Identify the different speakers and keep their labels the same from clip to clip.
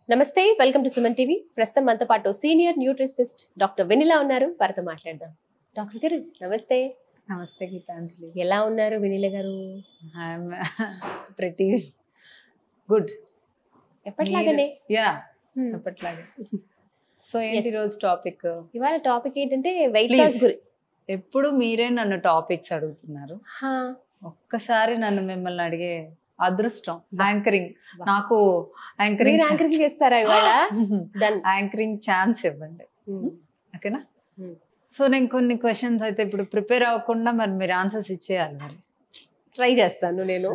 Speaker 1: నమస్తే welcome to Suman TV ప్రస్తుతం మనతో పాటు సీనియర్ న్యూట్రిషనిస్ట్ డాక్టర్ వెనిలా ఉన్నారు వారితో మాట్లాడదాం డాక్టర్ గారు నమస్తే
Speaker 2: నమస్తే గీతాంజలి
Speaker 1: ఎలా ఉన్నారు వెనిల గారు
Speaker 2: ఐఎమ్ ప్రతి గుడ్
Speaker 1: ఎప్పటిలాగానే
Speaker 2: యా
Speaker 1: Hmm.
Speaker 2: ఎప్పట్లాగే సో ఏంటి
Speaker 1: Yes.
Speaker 2: రోజు టాపిక్
Speaker 1: ఇవాళ టాపిక్ ఏంటంటే వెయిట్
Speaker 2: Please.
Speaker 1: లాస్ గురించి
Speaker 2: ఎప్పుడు మీరే నన్ను టాపిక్స్ అడుగుతున్నారు
Speaker 1: హా,
Speaker 2: ఒక్కసారి నన్ను మిమ్మల్ని అడిగే అదృష్టం
Speaker 1: Wow.
Speaker 2: Anchoring
Speaker 1: Wow.
Speaker 2: నాకు
Speaker 1: మీరు
Speaker 2: యాంకరింగ్
Speaker 1: యాంకరింగ్ చేస్తారా ఇవాళ డన్
Speaker 2: యాంకరింగ్ ఛాన్స్ ఇవ్వండి ఓకేనా సో నేను కొన్ని క్వశ్చన్స్ అయితే ఇప్పుడు ప్రిపేర్ అవ్వకుండా మరి మీరు ఆన్సర్స్ ఇచ్చేయాలి మరి
Speaker 1: ట్రై చేస్తాను నేను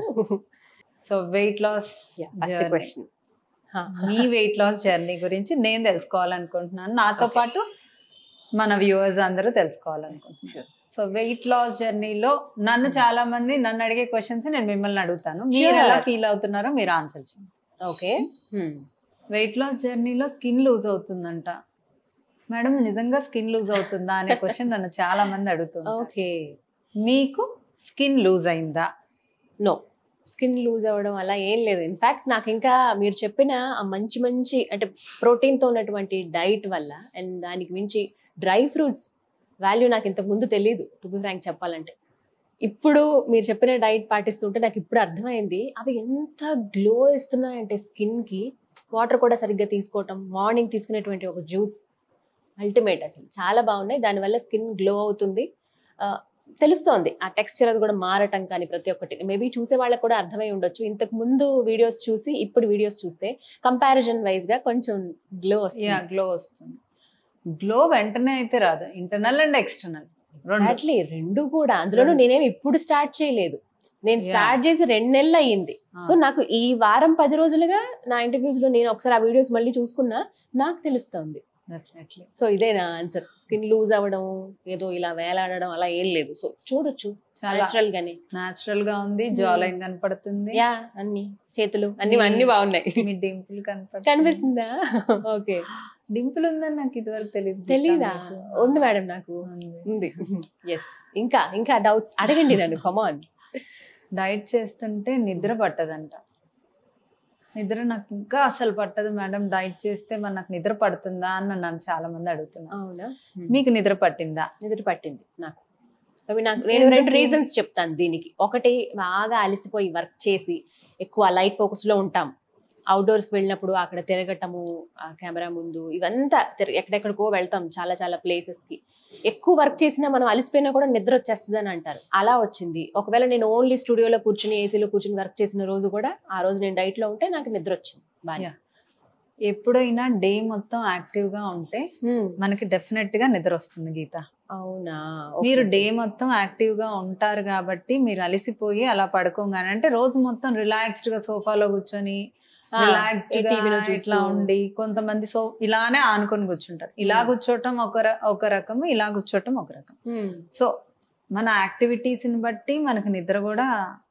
Speaker 2: so weight loss
Speaker 1: first question
Speaker 2: మీ వెయిట్ లాస్ జర్నీ గురించి నేను తెలుసుకోవాలనుకుంటున్నాను నాతో
Speaker 1: Okay.
Speaker 2: పాటు మన వ్యూవర్స్ అందరూ తెలుసుకోవాలనుకుంటున్నాను సో వెయిట్ లాస్ జర్నీలో నన్ను చాలా మంది నన్ను అడిగే క్వశ్చన్స్ నేను మిమ్మల్ని అడుగుతాను మీరు
Speaker 1: Sure.
Speaker 2: ఎలా ఫీల్ అవుతున్నారో మీరు ఆన్సర్ చేయండి
Speaker 1: ఓకే
Speaker 2: వెయిట్ లాస్ జర్నీలో స్కిన్ లూజ్ అవుతుందంట మేడం నిజంగా స్కిన్ లూజ్ అవుతుందా అనే క్వశ్చన్ నన్ను చాలా మంది అడుగుతున్నారు
Speaker 1: ఓకే
Speaker 2: మీకు స్కిన్ లూజ్ అయిందా
Speaker 1: నో స్కిన్ లూజ్ అవ్వడం అలా ఏం లేదు ఇన్ఫాక్ట్ నాకు ఇంకా మీరు చెప్పిన ఆ మంచి మంచి అంటే ప్రోటీన్తో ఉన్నటువంటి డైట్ వల్ల అండ్ దానికి మించి డ్రై ఫ్రూట్స్ వాల్యూ నాకు ఇంతకు ముందు తెలియదు టు బి ఫ్రాంక్ చెప్పాలంటే ఇప్పుడు మీరు చెప్పిన డైట్ పాటిస్తుంటే నాకు ఇప్పుడు అర్థమైంది అవి ఎంత గ్లో ఇస్తున్నాయంటే స్కిన్కి వాటర్ కూడా సరిగ్గా తీసుకోవటం మార్నింగ్ తీసుకునేటువంటి ఒక జ్యూస్ అల్టిమేట్ అసలు చాలా బాగున్నాయి దానివల్ల స్కిన్ గ్లో అవుతుంది ఆ, తెలుస్తోంది ఆ టెక్స్చర్ అది కూడా మారటం కానీ ప్రతి ఒక్కటి మేబీ చూసే వాళ్ళకి కూడా అర్థమై ఉండొచ్చు ఇంతకు ముందు వీడియోస్ చూసి ఇప్పుడు వీడియోస్ చూస్తే కంపారిజన్ వైజ్ గా కొంచెం గ్లో
Speaker 2: యా
Speaker 1: వస్తుంది
Speaker 2: గ్లో వస్తుంది గ్లో వెంటనే అయితే రాదు ఇంటర్నల్ అండ్ ఎక్స్టర్నల్ రెండు
Speaker 1: ఎగ్జాక్ట్లీ రెండు కూడా అందులోనూ
Speaker 2: రెండు.
Speaker 1: నేనేం ఇప్పుడు స్టార్ట్ చేయలేదు నేను
Speaker 2: Yeah.
Speaker 1: స్టార్ట్ చేసి రెండు నెలలు అయ్యింది సో నాకు ఈ వారం పది రోజులుగా నా ఇంటర్వ్యూస్ లో నేను ఒకసారి ఆ వీడియోస్ మళ్ళీ చూసుకున్నా నాకు తెలుస్తుంది
Speaker 2: డెఫినెట్లీ
Speaker 1: సో ఇదే నా ఆన్సర్ స్కిన్ లూజ్ అవ్వడం ఏదో ఇలా వేలాడడం అలా ఏం లేదు సో చూడొచ్చు
Speaker 2: చాలా
Speaker 1: నేచురల్ గానే
Speaker 2: నాచురల్ గా ఉంది
Speaker 1: Hmm.
Speaker 2: జా లైన్ కనపడుతుంది
Speaker 1: యా అన్ని చేతులు అన్ని
Speaker 2: మీ-
Speaker 1: అన్ని బాగున్నాయి
Speaker 2: మీ డింపుల్ కనపడుతుంది
Speaker 1: కనిపిస్తుందా ఓకే
Speaker 2: డింపుల్ ఉందని నాకు ఇదివరకు తెలియదు
Speaker 1: తెలీదా ఉంది మేడం నాకు ఉంది ఎస్ ఇంకా ఇంకా డౌట్స్ అడగండి నన్ను కమాన్
Speaker 2: డైట్ చేస్తుంటే నిద్ర పట్టదంట నిద్ర నాకు ఇంకా అసలు పట్టదు మేడం డైట్ చేస్తే మరి నాకు నిద్ర పడుతుందా అని నన్ను చాలా మంది అడుగుతున్నారు
Speaker 1: అవునా
Speaker 2: మీకు నిద్ర పట్టిందా
Speaker 1: నిద్ర పట్టింది నాకు అవి నాకు నేను రెండు
Speaker 2: ఎందుకు?
Speaker 1: రీజన్స్ చెప్తాను దీనికి ఒకటి బాగా అలసిపోయి వర్క్ చేసి ఎక్కువ లైట్ ఫోకస్ లో ఉంటాం అవుట్డోర్స్కి వెళ్ళినప్పుడు అక్కడ తిరగటము ఆ కెమెరా ముందు ఇవంతా తిర- ఎక్కడెక్కడికో వెళ్తాం చాలా చాలా places కి ఎక్కువ వర్క్ చేసినా మనం అలసిపోయినా కూడా నిద్ర వచ్చేస్తుంది అని అంటారు అలా వచ్చింది ఒకవేళ నేను ఓన్లీ స్టూడియోలో కూర్చుని ఏసీలో కూర్చుని వర్క్ చేసిన రోజు కూడా ఆ రోజు నేను డైట్ లో ఉంటే నాకు నిద్ర వచ్చింది బాగా
Speaker 2: Yeah. ఎప్పుడైనా డే మొత్తం యాక్టివ్ గా ఉంటే మనకి డెఫినెట్ గా నిద్ర వస్తుంది గీత
Speaker 1: అవునా
Speaker 2: మీరు
Speaker 1: Okay.
Speaker 2: డే మొత్తం యాక్టివ్ గా ఉంటారు కాబట్టి మీరు అలసిపోయి అలా పడుకోగానే అంటే రోజు మొత్తం రిలాక్స్డ్ గా సోఫాలో కూర్చొని
Speaker 1: ఆ,
Speaker 2: రిలాక్స్డ్
Speaker 1: ఏ
Speaker 2: గా
Speaker 1: టీవీలో చూస్తూ.
Speaker 2: ఇట్లా ఉండి కొంతమంది సో ఇలానే ఆనుకొని కూర్చుంటారు ఇలా
Speaker 1: Hmm.
Speaker 2: కూర్చోవటం ఒక ర- ఒక రకం ఇలా కూర్చోవటం ఒక రకం
Speaker 1: Hmm.
Speaker 2: సో మన యాక్టివిటీస్ ని బట్టి మనకు నిద్ర కూడా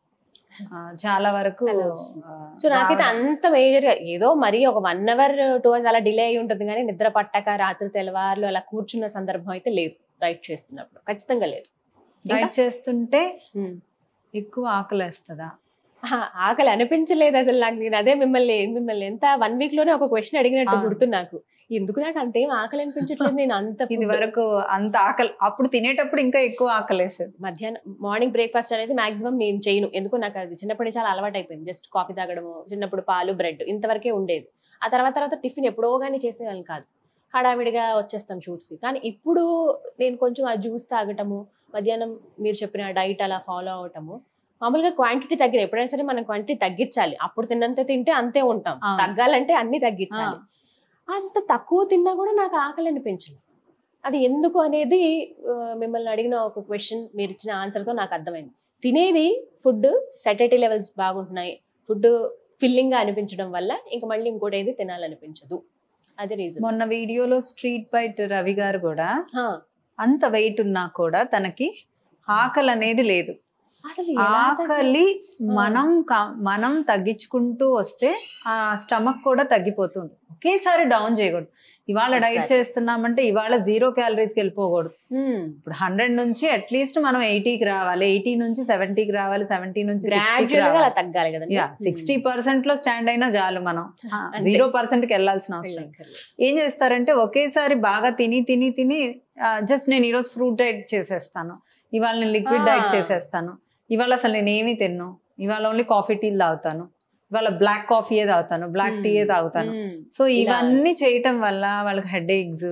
Speaker 2: ఆ, చాలా వరకు
Speaker 1: అలా
Speaker 2: ఆ,
Speaker 1: సో నాకైతే
Speaker 2: రావడం.
Speaker 1: అంత మేజర్ గా ఏదో మరి ఒక వన్ అవర్ టూ అవర్స్ అలా డిలే అయి ఉంటుంది కానీ నిద్ర పట్టక రాత్రి తెల్లవారులు అలా కూర్చున్న సందర్భం అయితే లేదు రైట్ చేస్తున్నప్పుడు ఖచ్చితంగా లేదు
Speaker 2: డైట్ చేస్తుంటే
Speaker 1: ఉమ్.
Speaker 2: ఎక్కువ ఆకలేస్తుందా
Speaker 1: ఆహా, ఆకలి అనిపించలేదు అసలు నాకు నేను అదే మిమ్మల్ని మిమ్మల్ని ఎంత వన్ వీక్ లోనే ఒక క్వశ్చన్ అడిగినట్టు
Speaker 2: ఆ.
Speaker 1: గుర్తు నాకు ఎందుకు నాకు అంతేం ఆకలి అనిపించట్లేదు నేను అంత
Speaker 2: ఇది
Speaker 1: food-
Speaker 2: వరకు అంత ఆకలి అప్పుడు తినేటప్పుడు ఇంకా ఎక్కువ ఆకలేసేది
Speaker 1: మధ్యాహ్నం మార్నింగ్ బ్రేక్ఫాస్ట్ అనేది మాక్సిమం నేను చేయను ఎందుకు నాకు అది చిన్నప్పటి నుంచి చాలా అలవాటు అయిపోయింది జస్ట్ కాఫీ తాగడము చిన్నప్పుడు పాలు బ్రెడ్ ఇంతవరకే ఉండేది ఆ తర్వాత తర్వాత టిఫిన్ ఎప్పుడో కానీ చేసేవాళ్ళం కాదు హడావిడిగా వచ్చేస్తాం షూట్స్కి కానీ ఇప్పుడు నేను కొంచెం ఆ జ్యూస్ తాగటము మధ్యాహ్నం మీరు చెప్పిన డైట్ అలా ఫాలో అవటము మామూలుగా క్వాంటిటీ తగ్గిన ఎప్పుడైనా సరే మనం క్వాంటిటీ తగ్గించాలి అప్పుడు తిన్నంత తింటే అంతే ఉంటాం
Speaker 2: అవును.
Speaker 1: తగ్గాలంటే అన్ని తగ్గించాలి అంత తక్కువ తిన్నా కూడా నాకు ఆకలి అనిపించలేదు అది ఎందుకు అనేది ఆ, మిమ్మల్ని అడిగిన ఒక క్వశ్చన్ మీరు ఇచ్చిన ఆన్సర్తో నాకు అర్థమైంది తినేది ఫుడ్ సెటైటీ లెవెల్స్ బాగుంటున్నాయి ఫుడ్ ఫిల్లింగ్ గా అనిపించడం వల్ల ఇంకా మళ్ళీ ఇంకోటి ఏది తినాలనిపించదు అది రీజన్
Speaker 2: మొన్న వీడియోలో స్ట్రీట్ బైట్ రవి గారు కూడా అంత వెయిట్ ఉన్నా కూడా తనకి ఆకలి అనేది లేదు
Speaker 1: అసలు ఎలా తగ్గి-
Speaker 2: ఆకలి మనం క- మనం తగ్గించుకుంటూ వస్తే ఆ స్టమక్ కూడా తగ్గిపోతుంది ఒకేసారి డౌన్ చేయకూడదు ఇవాళ డైట్
Speaker 1: Exactly.
Speaker 2: చేస్తున్నామంటే ఇవాళ జీరో క్యాలరీస్కి వెళ్ళిపోకూడదు
Speaker 1: Hmm.
Speaker 2: ఇప్పుడు హండ్రెడ్ నుంచి అట్లీస్ట్ మనం ఎయిటీకి రావాలి ఎయిటీ నుంచి సెవెంటీకి రావాలి సెవెంటీ నుంచి సిక్స్టీకి
Speaker 1: Gradual గా అలా
Speaker 2: రావాలి
Speaker 1: తగ్గాలి కదండి
Speaker 2: యా సిక్స్టీ పర్సెంట్ లో స్టాండ్ అయినా చాలు మనం
Speaker 1: అంతే.
Speaker 2: జీరో పర్సెంట్ కి వెళ్ళాల్సిన అవసరం లేదు. ఏం చేస్తారంటే ఒకేసారి బాగా తిని తిని తిని జస్ట్ నేను ఈరోజు ఫ్రూట్ డైట్ చేసేస్తాను ఇవాళ నేను లిక్విడ్
Speaker 1: ఆ.
Speaker 2: డైట్ చేసేస్తాను ఇవాళ అసలు నేను ఏమీ తిన్ను ఇవాళ ఓన్లీ కాఫీ టీలు తాగుతాను ఇవాళ బ్లాక్ కాఫీయే తాగుతాను బ్లాక్ టీయే తాగుతాను సో
Speaker 1: ఇలా.
Speaker 2: ఇవన్నీ చేయటం వల్ల వాళ్ళకి headaches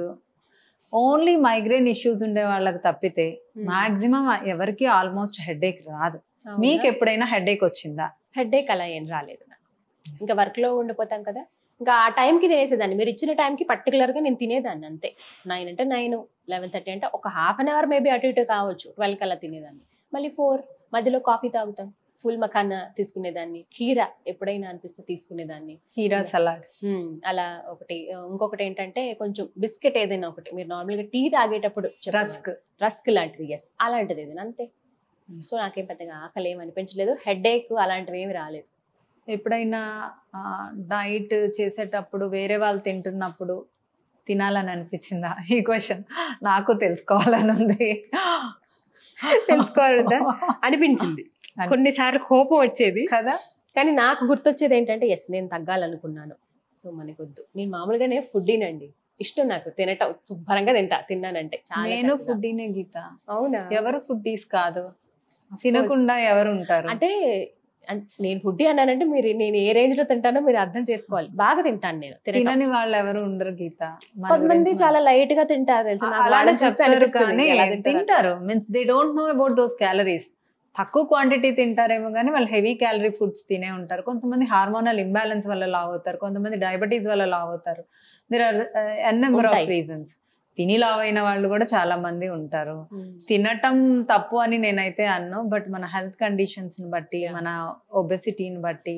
Speaker 2: only migraine issues ఉండే వాళ్ళకి తప్పితే మాక్సిమం ఎవరికి ఆల్మోస్ట్ హెడ్ ఏక్ రాదు మీకు ఎప్పుడైనా హెడ్ ఏక్ వచ్చిందా
Speaker 1: హెడ్ ఏక్ అలా ఏం రాలేదు నాకు ఇంకా వర్క్ లో ఉండిపోతాం కదా ఇంకా ఆ టైంకి తినేసేదాన్ని మీరు ఇచ్చిన టైంకి పర్టికులర్ గా నేను తినేదాన్ని అంతే నైన్ అంటే నైన్ లెవెన్ థర్టీ అంటే ఒక హాఫ్ అన్ అవర్ మేబీ అటు ఇటు కావచ్చు ట్వెల్వ్ కల్లా తినేదాన్ని మళ్ళీ ఫోర్ మధ్యలో కాఫీ తాగుతాం ఫుల్ మఖానా తీసుకునేదాన్ని కీరా ఎప్పుడైనా అనిపిస్తే తీసుకునేదాన్ని
Speaker 2: హీరా సలాడ్
Speaker 1: మ్మ్. అలా ఒకటి ఇంకొకటి ఏంటంటే కొంచెం బిస్కెట్ ఏదైనా ఒకటి మీరు నార్మల్ గా టీ తాగేటప్పుడు
Speaker 2: రస్క్
Speaker 1: రస్క్ లాంటిది ఎస్ అలాంటిది ఏదైనా అంతే సో నాకేం పెద్దగా ఆకలి ఏం అనిపించలేదు హెడ్ ఏక్ అలాంటివి ఏమి రాలేదు
Speaker 2: ఎప్పుడైనా డైట్ చేసేటప్పుడు వేరే వాళ్ళు తింటున్నప్పుడు తినాలని అనిపించిందా ఈ క్వశ్చన్ నాకు తెలుసుకోవాలని ఉంది
Speaker 1: తెలుసుకోవాలంటే అనిపించింది కొన్నిసార్లు కోపం వచ్చేది
Speaker 2: కదా
Speaker 1: కానీ నాకు గుర్తొచ్చేది ఏంటంటే ఎస్ నేను తగ్గాలనుకున్నాను సో మనకొద్దు నేను మామూలుగానే ఫుడ్డీనండి ఇష్టం నాకు తినటం శుభ్రంగా తింటా తిన్నానంటే చాలా
Speaker 2: నేను
Speaker 1: చక్కగా.
Speaker 2: ఫుడ్డీనే గీత
Speaker 1: అవునా
Speaker 2: ఎవరు ఫుడ్డీస్ కాదు తినకుండా ఎవరు ఉంటారు
Speaker 1: అంటే అన్- నేను ఫుడ్డీ అన్నానంటే మీరు నేను ఏ రేంజ్ లో తింటానో మీరు అర్థం చేసుకోవాలి బాగా తింటాను నేను తినటం.
Speaker 2: తినని వాళ్ళు ఎవరు ఉండరు గీత మన
Speaker 1: కొంతమంది
Speaker 2: గురించి
Speaker 1: చాలా లైట్ గా తింటారు తెలుసు
Speaker 2: మనం-
Speaker 1: నాకు
Speaker 2: అలానే
Speaker 1: వాళ్ళని చూస్తే
Speaker 2: చెప్తారు
Speaker 1: అనిపిస్తుంది,
Speaker 2: కానీ
Speaker 1: ఎలా తింటారో.
Speaker 2: తింటారు means they don't know about those calories తక్కువ క్వాంటిటీ తింటారేమో కానీ వాళ్ళు హెవీ క్యాలరీ ఫుడ్స్ తినే ఉంటారు కొంతమంది హార్మోనల్ ఇంబ్యాలెన్స్ వల్ల లావ్ అవుతారు కొంతమంది డయాబెటీస్ వల్ల లావ్ అవుతారు there are n number of
Speaker 1: ఉంటాయి.
Speaker 2: రీజన్స్ తిని లావ్ అయిన వాళ్ళు కూడా చాలా మంది ఉంటారు
Speaker 1: మ్మ్.
Speaker 2: తినటం తప్పు అని నేనైతే అన్ను బట్ మన హెల్త్ కండిషన్స్ ని బట్టి
Speaker 1: Yeah.
Speaker 2: మన ఒబెసిటీని బట్టి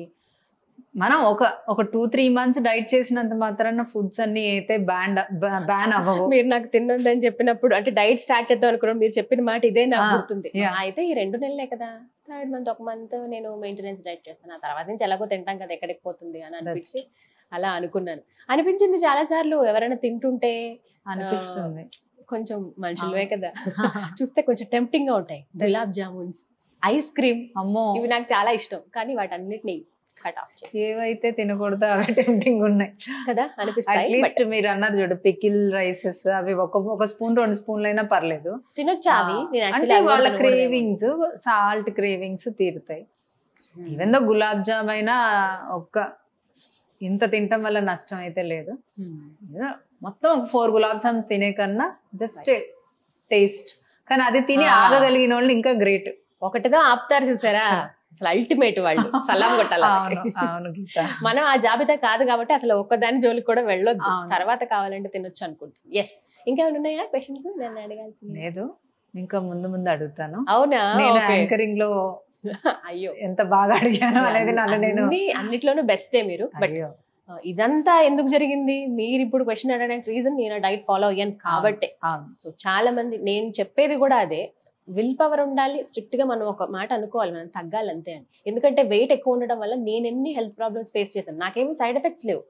Speaker 2: మనం ఒక ఒక టూ త్రీ మంత్స్ డైట్ చేసినంత మాత్రాన ఫుడ్స్ అన్ని అయితే బ్యాన్ బ్యాన్ అవ్వవు
Speaker 1: మీరు నాకు తిన్నదని చెప్పినప్పుడు అంటే డైట్ స్టార్ట్ చేద్దాం అనుకున్నాం మీరు చెప్పిన మాట ఇదే నాకు
Speaker 2: ఆ,
Speaker 1: గుర్తుంది
Speaker 2: yeah.
Speaker 1: అయితే ఈ రెండు నెలలే కదా థర్డ్ మంత్ ఒక మంత్ నేను మెయింటెనెన్స్ డైట్ చేస్తాను ఆ తర్వాత నుంచి ఎలాగో తింటాం కదా ఎక్కడికి పోతుంది అని అనిపించి అలా అనుకున్నాను అనిపించింది చాలా సార్లు ఎవరైనా తింటుంటే
Speaker 2: అనిపిస్తుంది
Speaker 1: కొంచెం మనుషులవే కదా చూస్తే కొంచెం టెంప్టింగ్ గా ఉంటాయి గులాబ్ జామున్స్ ఐస్ క్రీమ్
Speaker 2: అమ్మో
Speaker 1: ఇవి నాకు చాలా ఇష్టం కానీ వాటన్నిటిని కట్ ఆఫ్ చేసి
Speaker 2: ఏవైతే తినకూడదో అవే టెంప్టింగ్ ఉన్నాయి
Speaker 1: కదా అనిపిస్తాయి
Speaker 2: అట్లీస్ట్ మీరు అన్నారు చూడు పికిల్ రైసెస్ అవి ఒక ఒక స్పూన్ రెండు స్పూన్లు అయినా పర్లేదు
Speaker 1: But తినొచ్చా అవి నేను
Speaker 2: అంటే
Speaker 1: actually
Speaker 2: వాళ్ళ
Speaker 1: అవి కూడా తినకూడదేమో.
Speaker 2: క్రేవింగ్స్ సాల్ట్ క్రేవింగ్స్ తీరుతాయి
Speaker 1: Hmm.
Speaker 2: Even though gulab jam అయినా ఒక్క ఇంత తినటం వల్ల నష్టం అయితే లేదు
Speaker 1: Hmm.
Speaker 2: ఏదో మొత్తం ఒక ఫోర్ గులాబ్ జామ్ తినే కన్నా జస్ట్ టేస్ట్ కానీ అది తిని
Speaker 1: Ah.
Speaker 2: ఆగగలిగిన వాళ్ళు ఇంకా గ్రేట్
Speaker 1: ఒకటిగా ఆపుతారు చూసారా అసలు అల్టిమేట్ వాళ్ళు సలాం కొట్టాలి
Speaker 2: అవును
Speaker 1: వాళ్ళకి.
Speaker 2: అవును గీత
Speaker 1: మనం ఆ జాబితా కాదు కాబట్టి అసలు ఒక్కదాని జోలికి కూడా వెళ్ళొద్దు
Speaker 2: అవును.
Speaker 1: తర్వాత కావాలంటే తినొచ్చు అనుకుంటాం ఎస్ ఇంకేమైనా ఉన్నాయా క్వశ్చన్స్ నేను అడగాల్సింది
Speaker 2: లేదు ఇంకా ముందు ముందు అడుగుతాను
Speaker 1: అవునా
Speaker 2: నేను
Speaker 1: Okay.
Speaker 2: యాంకరింగ్ లో
Speaker 1: అయ్యో
Speaker 2: ఎంత బాగా అడిగాను అనేది నన్ను నేను
Speaker 1: అన్ని అన్నిట్లోనూ బెస్టే మీరు బట్
Speaker 2: అయ్యో
Speaker 1: ఇదంతా ఎందుకు జరిగింది మీరు ఇప్పుడు క్వశ్చన్ అడగడానికి రీజన్ నేను డైట్ ఫాలో అయ్యాను కాబట్టి
Speaker 2: అవును
Speaker 1: సో చాలా మంది నేను చెప్పేది కూడా అదే విల్ పవర్ ఉండాలి స్ట్రిక్ట్ గా మనం ఒక మాట అనుకోవాలి మనం తగ్గాలి అంతే అని ఎందుకంటే వెయిట్ ఎక్కువ ఉండడం వల్ల నేను ఎన్ని హెల్త్ ప్రాబ్లమ్స్ ఫేస్ చేశాను నాకేమీ సైడ్ ఎఫెక్ట్స్ లేవు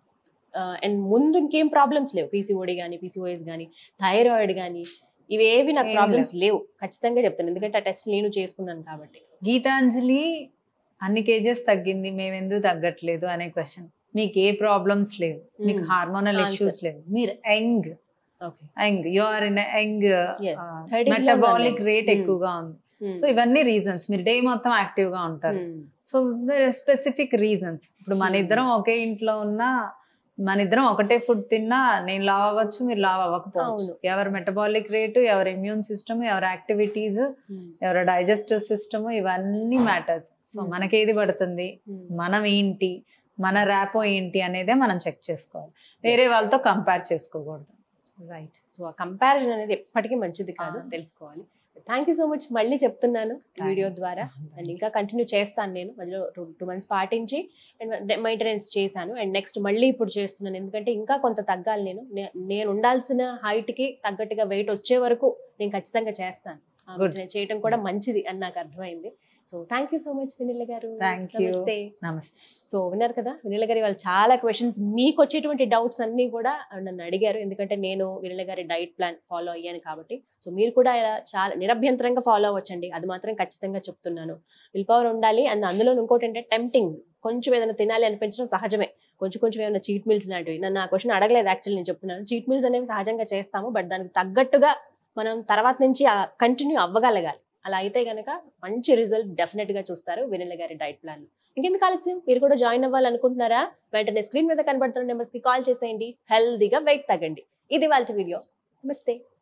Speaker 1: అండ్ ముందు ఇంకేం ప్రాబ్లమ్స్ లేవు పీసీఓడి కానీ పీసీఓఎస్ కానీ థైరాయిడ్ కానీ ఇవేవి నాకు
Speaker 2: ఏం
Speaker 1: ప్రాబ్లమ్స్ లేవు ఖచ్చితంగా చెప్తాను ఎందుకంటే ఆ టెస్ట్ నేను చేసుకున్నాను కాబట్టి
Speaker 2: గీతాంజలి అన్ని కేజెస్ తగ్గింది మేము ఎందుకు తగ్గట్లేదు అనే క్వశ్చన్ మీకు ఏ ప్రాబ్లమ్స్ లేవు మీకు
Speaker 1: Hmm.
Speaker 2: Hormonal
Speaker 1: Answer.
Speaker 2: ఇష్యూస్ లేవు మీరు young
Speaker 1: okay
Speaker 2: young you are in young
Speaker 1: Yes. 30s లో
Speaker 2: మెటబాలిక్
Speaker 1: ఉన్నాను.
Speaker 2: Rate
Speaker 1: Hmm.
Speaker 2: ఎక్కువగా ఉంది సో ఇవన్నీ రీజన్స్ మీరు డే మొత్తం యాక్టివ్ గా ఉంటారు సో స్పెసిఫిక్ రీజన్స్ ఇప్పుడు మన
Speaker 1: Hmm.
Speaker 2: ఇద్దరం ఒకే ఇంట్లో ఉన్నా మన ఇద్దరం ఒకటే ఫుడ్ తిన్నా నేను లావ్ అవ్వచ్చు మీరు లావ్ అవ్వకపోవచ్చు
Speaker 1: అవును.
Speaker 2: ఎవరి మెటబాలిక్ రేటు ఎవరి ఇమ్యూన్ సిస్టమ్ ఎవరి యాక్టివిటీస్ ఎవరి డైజెస్టివ్ సిస్టమ్ ఇవన్నీ మ్యాటర్స్ సో
Speaker 1: Hmm.
Speaker 2: మనకేది పడుతుంది మనం ఏంటి మన ర్యాపో ఏంటి అనేదే మనం చెక్ చేసుకోవాలి వేరే వాళ్ళతో కంపేర్ చేసుకోకూడదు
Speaker 1: రైట్ సో ఆ కంపారిజన్ అనేది ఎప్పటికీ మంచిది కాదు
Speaker 2: అవును.
Speaker 1: తెలుసుకోవాలి థ్యాంక్ యూ సో మచ్ మళ్ళీ చెప్తున్నాను
Speaker 2: Thank
Speaker 1: వీడియో
Speaker 2: you.
Speaker 1: ద్వారా అండ్ ఇంకా కంటిన్యూ చేస్తాను నేను మధ్యలో టూ టూ మంత్స్ పాటించి అండ్ మెయింటెనెన్స్ చేశాను అండ్ నెక్స్ట్ మళ్ళీ ఇప్పుడు చేస్తున్నాను ఎందుకంటే ఇంకా కొంత తగ్గాలి నేను నే- నేను ఉండాల్సిన height కి తగ్గట్టుగా వెయిట్ వచ్చే వరకు నేను ఖచ్చితంగా చేస్తాను ఆ
Speaker 2: Good.
Speaker 1: maintenance చేయడం కూడా మంచిది అని నాకు అర్థమైంది so thank you so much Vinila గారు
Speaker 2: Thank you.
Speaker 1: నమస్తే
Speaker 2: నమస్తే
Speaker 1: సో విన్నారు కదా వినిల గారి వాళ్ళు చాలా క్వశ్చన్స్ మీకు వచ్చేటువంటి డౌట్స్ అన్ని కూడా నన్ను అడిగారు ఎందుకంటే నేను వినిల గారి డైట్ ప్లాన్ ఫాలో అయ్యాను కాబట్టి సో మీరు కూడా ఇలా చాలా నిరభ్యంతరంగా ఫాలో అవ్వచ్చండి అది మాత్రం ఖచ్చితంగా చెప్తున్నాను విల్ పవర్ ఉండాలి అండ్ అందులో ఇంకోటి అంటే టెంప్టింగ్స్ కొంచెం ఏదైనా తినాలి అనిపించడం సహజమే కొంచెం కొంచెం ఏమైనా చీట్ మీల్స్ లాంటివి నన్ను ఆ క్వశ్చన్ అడగలేదు యాక్చువల్లీ నేను చెప్తున్నాను చీట్ మీల్స్ అనేవి సహజంగా చేస్తాము బట్ దానికి తగ్గట్టుగా మనం తర్వాత నుంచి కంటిన్యూ అవ్వగలగాలి అలా అయితే గనక మంచి రిజల్ట్ డెఫినెట్ గా చూస్తారు వినిల గారి డైట్ ప్లాన్ ఇంకెందుకు ఆలస్యం మీరు కూడా జాయిన్ అవ్వాలనుకుంటున్నారా వెంటనే స్క్రీన్ మీద కనబడుతున్న నెంబర్స్ కి కాల్ చేసేయండి హెల్దీగా వెయిట్ తగ్గండి ఇది వాళ్ళ వీడియో నమస్తే